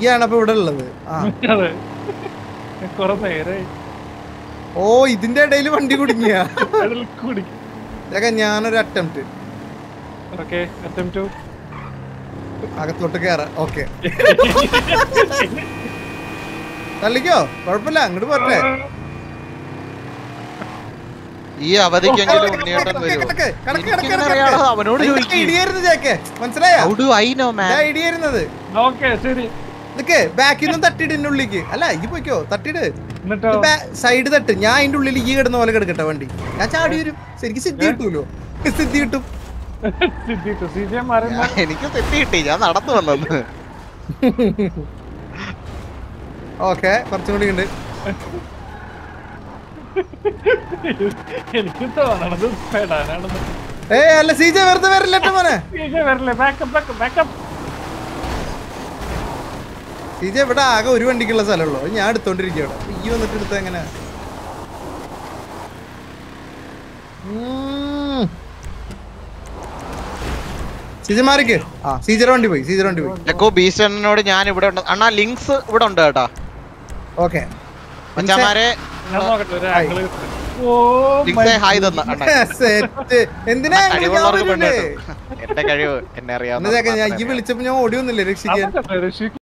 നീയാണ് അപ്പൊ ഇവിടെ ഉള്ളത് ആ അതെ കൊറേ നേരായി ഓ ഇതിന്റെ ഇടയിൽ വണ്ടി കുടുങ്ങിയ അതിൽ കുടിക്കും ചേക്ക ഞാനൊരു അറ്റംപ്റ്റ് ഓക്കെ അറ്റംപ്റ്റ് ടു അകത്തോട്ട് കേറാ ഓക്കെ തള്ളിക്കോ കുഴപ്പമില്ല അങ്ങോട്ട് പോട്ടെ ഈ അവധിക്കെങ്കിലും ഉണ്ണിയേട്ടൻ കിടക്ക്, വരുമോ കിടക്ക്, കിടക്ക്, കിടക്ക്, എനിക്കിങ്ങനെ കിടക്ക്. അറിയാലോ, അവനോട് ഇതൊക്കെ ചോദിക്ക്. ഇടിയായിരുന്നു ചേക്കെ മനസ്സിലായോ How do I know, man? ഇതാ ഇടിയായിരുന്നത് ഓക്കെ ശരി ഇതൊക്കെ ബാക്കിൽ നിന്നും തട്ടിയിട്ട് എന്റെ ഉള്ളിലേക്ക് അല്ല ഈ പോയിക്കോ തട്ടിട് എന്നിട്ടോ സൈഡ് തട്ട് ഞാൻ അതിന്റെ ഉള്ളിൽ ഈ കിടന്ന പോലെ കിടക്കട്ടെ വണ്ടി ഞാൻ ചാടി വരും ശരിക്കും സിദ്ധി കിട്ടൂലോ സിദ്ധി കിട്ടും സിദ്ധിട്ടു സി ജെ മാറുന്ന ഞാൻ- എനിക്ക് തെറ്റി കിട്ടി ഞാൻ നടന്നു വന്നത് ഓക്കെ കുറച്ചും കൂടി ഉണ്ട് എനിക്ക് തോന്നണത് പെടാനാണെന്ന് ഏ അല്ല സീജ വെറുതെ വരില്ല ട്ടോ മോനെ സി ജെ വരില്ലേ ബാക്കപ്പ് ബാക്കപ്പ് ബാക്കപ്പ് സീജ ഇവിടെ ആകെ ഒരു വണ്ടിക്കുള്ള സ്ഥലമുള്ളൂ അത് ഞാൻ എടുത്തോണ്ടിരിക്കുക ഇവിടെ അപ്പൊ ഈ വന്നിട്ട് എടുത്ത എങ്ങനെ സീജ മാറിക്ക് ആ സീജറ വണ്ടി പോയി സീജറ വണ്ടി പോയി എക്കോ ബീസ്റ്റണിനോട് ഞാൻ ഇവിടെ ഉണ്ട് അണ്ണാ ലിങ്ക്സ് ഇവിടെ ഉണ്ട് കേട്ടാ ഓക്കെ മച്ചാമാരെ ഞാൻ നോക്കട്ടെ ഒരു ഹായ്. ആംഗിള് ഓ ലിങ്ക്സ് ഹായ് തന്ന അണ്ണാ സെറ്റ് എന്തിനാ ഞങ്ങള് ഞാൻ കഴിവുള്ളവർക്ക് പെണ്ണ് വരൂലേ? കിട്ടും. എന്റെ കഴിവ് എന്നെ എന്നാ ചേട്ടാ, ഞാൻ ഈ അറിയാവുന്ന വിളിച്ചപ്പോ ഞാൻ ഓടി വന്നില്ലേ രക്ഷിക്കാൻ അതൊക്കെ രക്ഷിക്കും